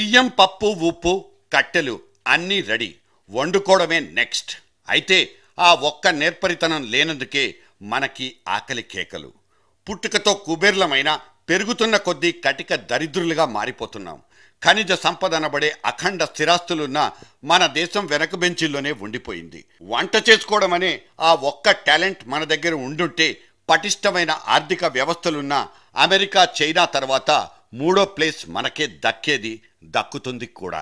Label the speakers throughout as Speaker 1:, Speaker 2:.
Speaker 1: బియ్యం పప్పు ఉప్పు కట్టెలు అన్నీ రెడీ వండుకోవడమే నెక్స్ట్ అయితే ఆ ఒక్క నేర్పరితనం లేనందుకే మనకి ఆకలి కేకలు పుట్టుకతో కుబేర్లమైన పెరుగుతున్న కొద్దీ కటిక దరిద్రులుగా మారిపోతున్నాం ఖనిజ సంపద అనబడే అఖండ స్థిరాస్తులున్న మన దేశం వెనక బెంచీల్లోనే ఉండిపోయింది వంట చేసుకోవడం అనే ఆ ఒక్క టాలెంట్ మన దగ్గర ఉండుంటే పటిష్టమైన ఆర్థిక వ్యవస్థలున్న అమెరికా చైనా తర్వాత మూడో ప్లేస్ మనకే దక్కేది దక్కుతుంది కూడా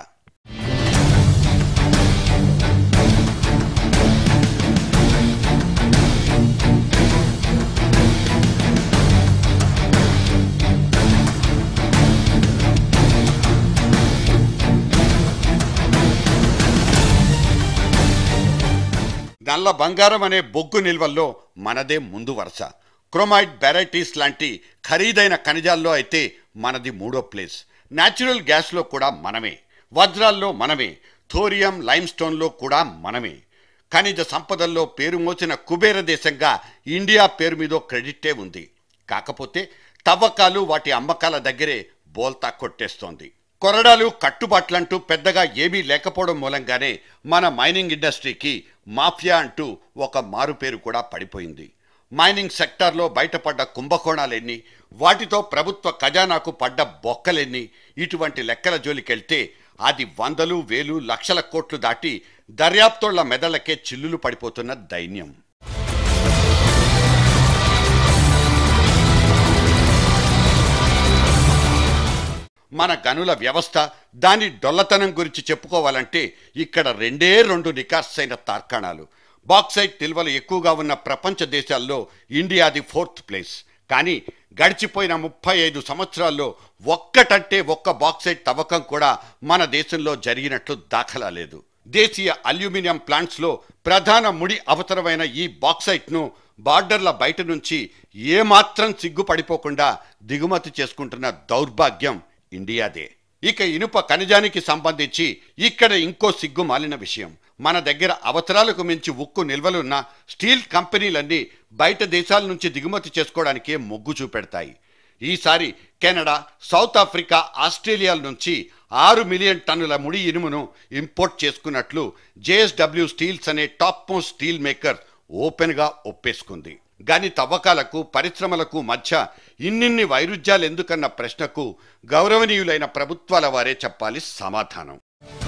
Speaker 1: నల్ల బంగారం అనే బొగ్గు నిల్వల్లో మనదే ముందు వరుస క్రోమైడ్ వెరైటీస్ లాంటి ఖరీదైన ఖనిజాల్లో అయితే మనది మూడో ప్లేస్ న్యాచురల్ గ్యాస్లో కూడా మనమే వజ్రాల్లో మనమే థోరియం లైమ్స్టోన్లో కూడా మనమే ఖనిజ సంపదల్లో పేరు మోచిన కుబేర దేశంగా ఇండియా పేరు మీదో క్రెడిటే ఉంది కాకపోతే తవ్వకాలు వాటి అమ్మకాల దగ్గరే బోల్తా కొట్టేస్తోంది కొరడాలు కట్టుబాట్లంటూ పెద్దగా ఏమీ లేకపోవడం మూలంగానే మన మైనింగ్ ఇండస్ట్రీకి మాఫియా అంటూ ఒక మారుపేరు కూడా పడిపోయింది మైనింగ్ సెక్టార్లో బయటపడ్డ కుంభకోణాలెన్ని వాటితో ప్రభుత్వ ఖజానాకు పడ్డ బొక్కలెన్ని ఇటువంటి లెక్కల జోలికెళ్తే అది వందలు వేలు లక్షల కోట్లు దాటి దర్యాప్తోళ్ల మెదళ్లకే చిల్లులు పడిపోతున్న దైన్యం మన గనుల వ్యవస్థ దాని డొల్లతనం గురించి చెప్పుకోవాలంటే ఇక్కడ రెండే రెండు నికార్సైన తార్కాణాలు బాక్సైట్ నిల్వలు ఎక్కువగా ఉన్న ప్రపంచ దేశాల్లో ఇండియాది ఫోర్త్ ప్లేస్ కానీ గడిచిపోయిన ముప్పై ఐదు సంవత్సరాల్లో ఒక్కటంటే ఒక్క బాక్సైట్ తవ్వకం కూడా మన దేశంలో జరిగినట్లు దాఖలా లేదు దేశీయ అల్యూమినియం ప్లాంట్స్లో ప్రధాన ముడి అవసరమైన ఈ బాక్సైట్ను బార్డర్ల బయట నుంచి ఏమాత్రం సిగ్గుపడిపోకుండా దిగుమతి చేసుకుంటున్న దౌర్భాగ్యం ఇండియాదే ఇక ఇనుప ఖనిజానికి సంబంధించి ఇక్కడ ఇంకో సిగ్గు మాలిన విషయం మన దగ్గర అవసరాలకు మించి ఉక్కు నిల్వలున్న స్టీల్ కంపెనీలన్నీ బయట దేశాల నుంచి దిగుమతి చేసుకోవడానికే మొగ్గు చూపెడతాయి ఈసారి కెనడా సౌత్ ఆఫ్రికా ఆస్ట్రేలియాల నుంచి ఆరు మిలియన్ టన్నుల ముడి ఇనుమును ఇంపోర్ట్ చేసుకున్నట్లు జేఎస్డబ్ల్యూ స్టీల్స్ అనే టాప్ మోస్ట్ స్టీల్ మేకర్ ఓపెన్గా ఒప్పేసుకుంది గాని తవ్వకాలకు పరిశ్రమలకు మధ్య ఇన్నిన్ని వైరుధ్యాలు ఎందుకన్న ప్రశ్నకు గౌరవనీయులైన ప్రభుత్వాల వారే చెప్పాలి సమాధానం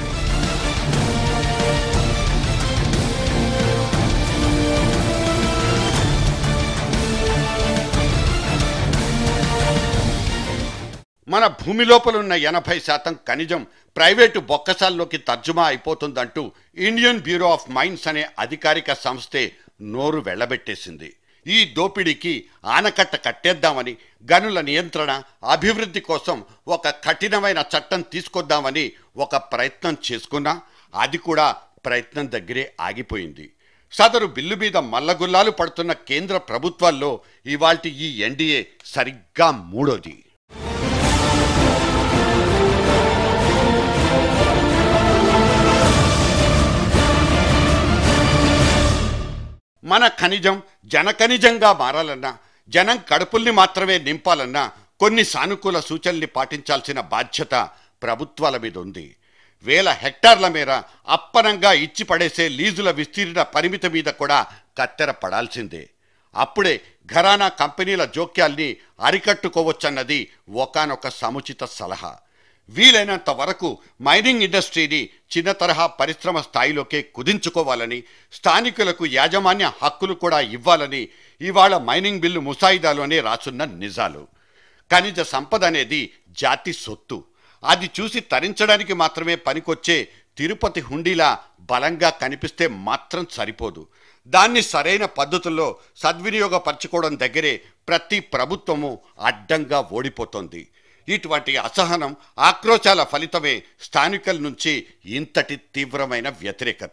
Speaker 1: మన భూమి లోపల ఉన్న ఎనభై శాతం ఖనిజం ప్రైవేటు బొక్కసాల్లోకి తర్జుమా అయిపోతుందంటూ ఇండియన్ బ్యూరో ఆఫ్ మైన్స్ అనే అధికారిక సంస్థే నోరు వెళ్ళబెట్టేసింది ఈ దోపిడీకి ఆనకట్ట కట్టేద్దామని గనుల నియంత్రణ అభివృద్ధి కోసం ఒక కఠినమైన చట్టం తీసుకొద్దామని ఒక ప్రయత్నం చేసుకున్నా అది కూడా ప్రయత్నం దగ్గరే ఆగిపోయింది సదరు బిల్లు మీద మల్లగుల్లాలు పడుతున్న కేంద్ర ప్రభుత్వాల్లో ఇవాల్టి ఈ ఎన్డీఏ సరిగ్గా మూడోది మన ఖనిజం జన ఖనిజంగా మారాలన్నా జనం కడుపుల్ని మాత్రమే నింపాలన్నా కొన్ని సానుకూల సూచనల్ని పాటించాల్సిన బాధ్యత ప్రభుత్వాల మీద ఉంది వేల హెక్టార్ల మేర అప్పనంగా ఇచ్చి పడేసే లీజుల విస్తీర్ణ పరిమితి మీద కూడా కత్తెర పడాల్సిందే అప్పుడే ఘరానా కంపెనీల జోక్యాల్ని అరికట్టుకోవచ్చన్నది ఒకానొక సముచిత సలహా వీలైనంత వరకు మైనింగ్ ఇండస్ట్రీని చిన్న తరహా పరిశ్రమ స్థాయిలోకే కుదించుకోవాలని స్థానికులకు యాజమాన్య హక్కులు కూడా ఇవ్వాలని ఇవాళ మైనింగ్ బిల్లు ముసాయిదాలోనే రాసున్న నిజాలు ఖనిజ సంపద అనేది జాతి సొత్తు అది చూసి తరించడానికి మాత్రమే పనికొచ్చే తిరుపతి హుండీలా బలంగా కనిపిస్తే మాత్రం సరిపోదు దాన్ని సరైన పద్ధతుల్లో సద్వినియోగపరచుకోవడం దగ్గరే ప్రతి ప్రభుత్వము అడ్డంగా ఓడిపోతోంది ఇటువంటి అసహనం ఆక్రోశాల ఫలితమే స్థానికుల నుంచి ఇంతటి తీవ్రమైన వ్యతిరేకత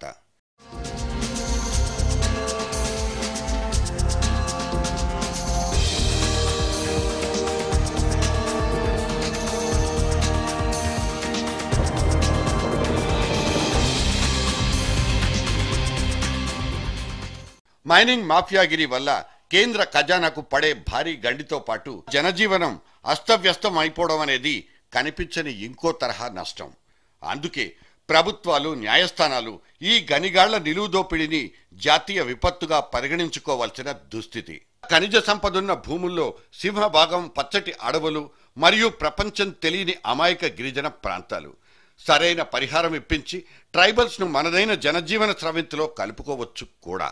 Speaker 1: మైనింగ్ మాఫియాగిరి వల్ల కేంద్ర ఖజానాకు పడే భారీ గండితో పాటు జనజీవనం అస్తవ్యస్తం అయిపోవడం అనేది కనిపించని ఇంకో తరహా నష్టం అందుకే ప్రభుత్వాలు న్యాయస్థానాలు ఈ గనిగాళ్ల నిలువు దోపిడీని జాతీయ విపత్తుగా పరిగణించుకోవాల్సిన దుస్థితి ఖనిజ సంపదున్న భూముల్లో సింహభాగం పచ్చటి అడవులు మరియు ప్రపంచం తెలియని అమాయక గిరిజన ప్రాంతాలు సరైన పరిహారం ఇప్పించి ట్రైబల్స్ను మనదైన జనజీవన స్రవింతిలో కలుపుకోవచ్చు కూడా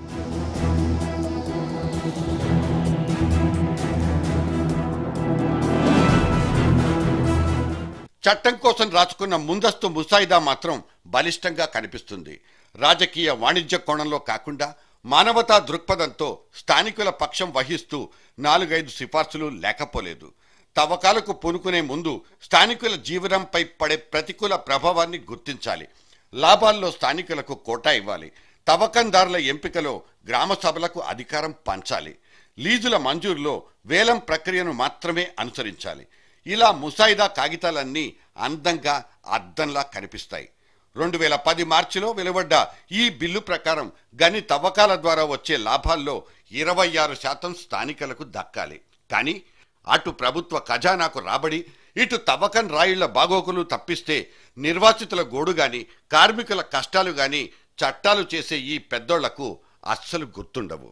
Speaker 1: చట్టం కోసం రాసుకున్న ముందస్తు ముసాయిదా మాత్రం బలిష్టంగా కనిపిస్తుంది రాజకీయ వాణిజ్య కోణంలో కాకుండా మానవతా దృక్పథంతో స్థానికుల పక్షం వహిస్తూ నాలుగైదు సిఫార్సులు లేకపోలేదు తవ్వకాలకు పూనుకునే ముందు స్థానికుల జీవనంపై పడే ప్రతికూల ప్రభావాన్ని గుర్తించాలి లాభాల్లో స్థానికులకు కోటా ఇవ్వాలి తవ్వకందారుల ఎంపికలో గ్రామ సభలకు అధికారం పంచాలి లీజుల మంజూరులో వేలం ప్రక్రియను మాత్రమే అనుసరించాలి ఇలా ముసాయిదా కాగితాలన్నీ అందంగా అద్దంలా కనిపిస్తాయి రెండు వేల పది మార్చిలో వెలువడ్డ ఈ బిల్లు ప్రకారం గని తవ్వకాల ద్వారా వచ్చే లాభాల్లో ఇరవై ఆరు శాతం స్థానికులకు దక్కాలి కానీ అటు ప్రభుత్వ ఖజానాకు రాబడి ఇటు తవ్వకం రాయిళ్ల బాగోగులు తప్పిస్తే నిర్వాసితుల గోడు గాని కార్మికుల కష్టాలు గాని చట్టాలు చేసే ఈ పెద్దోళ్లకు అస్సలు గుర్తుండవు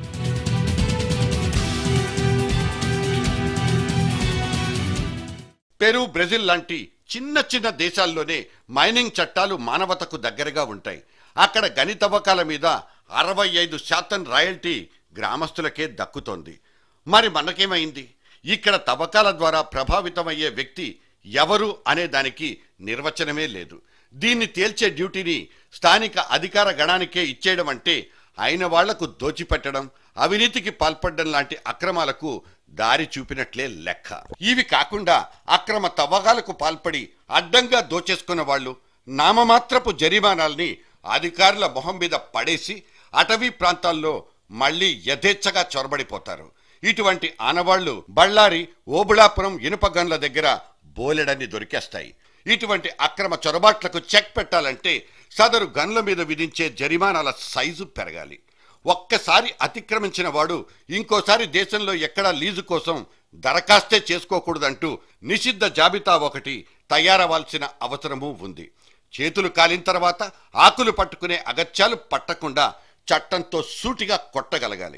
Speaker 1: పెరు బ్రెజిల్ లాంటి చిన్న చిన్న దేశాల్లోనే మైనింగ్ చట్టాలు మానవతకు దగ్గరగా ఉంటాయి అక్కడ గని తవ్వకాల మీద అరవై ఐదు శాతం రాయల్టీ గ్రామస్తులకే దక్కుతోంది మరి మనకేమైంది ఇక్కడ తవ్వకాల ద్వారా ప్రభావితమయ్యే వ్యక్తి ఎవరు అనే దానికి నిర్వచనమే లేదు దీన్ని తేల్చే డ్యూటీని స్థానిక అధికార గణానికే ఇచ్చేయడం అంటే అయిన వాళ్లకు దోచిపెట్టడం అవినీతికి పాల్పడడం లాంటి అక్రమాలకు దారి చూపినట్లే లెక్క ఇవి కాకుండా అక్రమ తవ్వకాలకు పాల్పడి అడ్డంగా దోచేసుకున్న వాళ్ళు నామమాత్రపు జరిమానాల్ని అధికారుల మొహం మీద పడేసి అటవీ ప్రాంతాల్లో మళ్ళీ యథేచ్ఛగా చొరబడిపోతారు ఇటువంటి ఆనవాళ్లు బళ్ళారి ఓబుళాపురం ఇనుప గన్ల దగ్గర బోలెడన్ని దొరికేస్తాయి ఇటువంటి అక్రమ చొరబాట్లకు చెక్ పెట్టాలంటే సదరు గన్ల మీద విధించే జరిమానాల సైజు పెరగాలి ఒక్కసారి అతిక్రమించిన వాడు ఇంకోసారి దేశంలో ఎక్కడా లీజు కోసం దరఖాస్తే చేసుకోకూడదంటూ నిషిద్ధ జాబితా ఒకటి తయారవ్వాల్సిన అవసరమూ ఉంది చేతులు కాలిన తర్వాత ఆకులు పట్టుకునే అగత్యాలు పట్టకుండా చట్టంతో సూటిగా కొట్టగలగాలి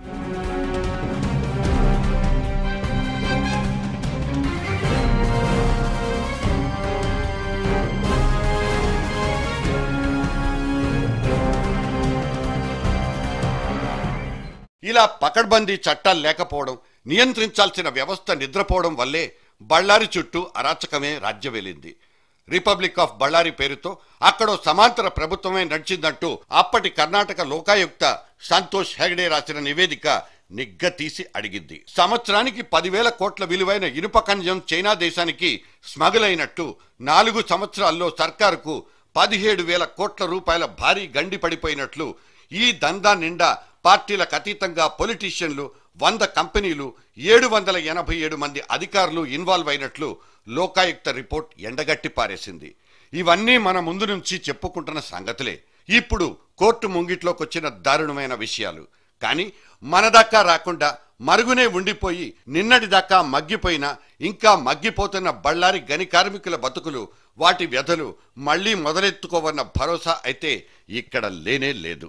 Speaker 1: ఇలా పకడ్బందీ చట్టాలు లేకపోవడం నియంత్రించాల్సిన వ్యవస్థ నిద్రపోవడం వల్లే బళ్ళారి చుట్టూ అరాచకమే రాజ్యవేలింది రిపబ్లిక్ ఆఫ్ బళ్ళారి పేరుతో అక్కడో సమాంతర ప్రభుత్వమే నడిచిందంటూ అప్పటి కర్ణాటక లోకాయుక్త సంతోష్ హెగడే రాసిన నివేదిక నిగ్గతీసి అడిగింది సంవత్సరానికి పదివేల కోట్ల విలువైన ఇనుప ఖనిజం చైనా దేశానికి స్మగుల్ అయినట్టు నాలుగు సంవత్సరాల్లో సర్కారుకు పదిహేడు వేల కోట్ల రూపాయల భారీ గండి పడిపోయినట్లు ఈ దందా నిండా పార్టీలకు అతీతంగా పొలిటీషియన్లు వంద కంపెనీలు ఏడు వందల ఎనభై ఏడు మంది అధికారులు ఇన్వాల్వ్ అయినట్లు లోకాయుక్త రిపోర్ట్ ఎండగట్టి పారేసింది ఇవన్నీ మన ముందు నుంచి చెప్పుకుంటున్న సంగతులే ఇప్పుడు కోర్టు ముంగిట్లోకి వచ్చిన దారుణమైన విషయాలు కానీ మన దాకా రాకుండా మరుగునే ఉండిపోయి నిన్నటిదాకా మగ్గిపోయిన ఇంకా మగ్గిపోతున్న బళ్ళారి గని కార్మికుల బతుకులు వాటి వ్యధలు మళ్ళీ మొదలెత్తుకోవన్న భరోసా అయితే ఇక్కడ లేనే లేదు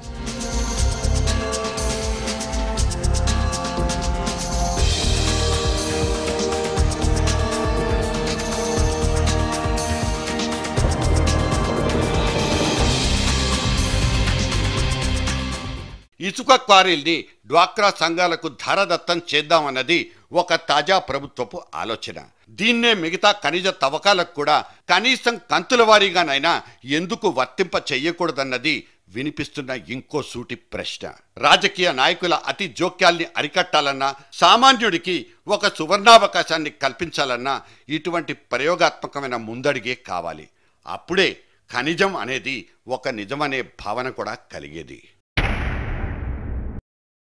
Speaker 1: ఇసుక క్వారీల్ని డ్వాక్రా సంఘాలకు ధరదత్తం చేద్దామన్నది ఒక తాజా ప్రభుత్వపు ఆలోచన దీన్నే మిగతా ఖనిజ తవ్వకాలకు కూడా కనీసం కంతుల వారీగానైనా ఎందుకు వర్తింప చెయ్యకూడదన్నది వినిపిస్తున్న ఇంకో సూటి ప్రశ్న రాజకీయ నాయకుల అతి జోక్యాల్ని అరికట్టాలన్నా సామాన్యుడికి ఒక సువర్ణావకాశాన్ని కల్పించాలన్నా ఇటువంటి ప్రయోగాత్మకమైన ముందడిగే కావాలి అప్పుడే ఖనిజం అనేది ఒక నిజమనే భావన కూడా కలిగేది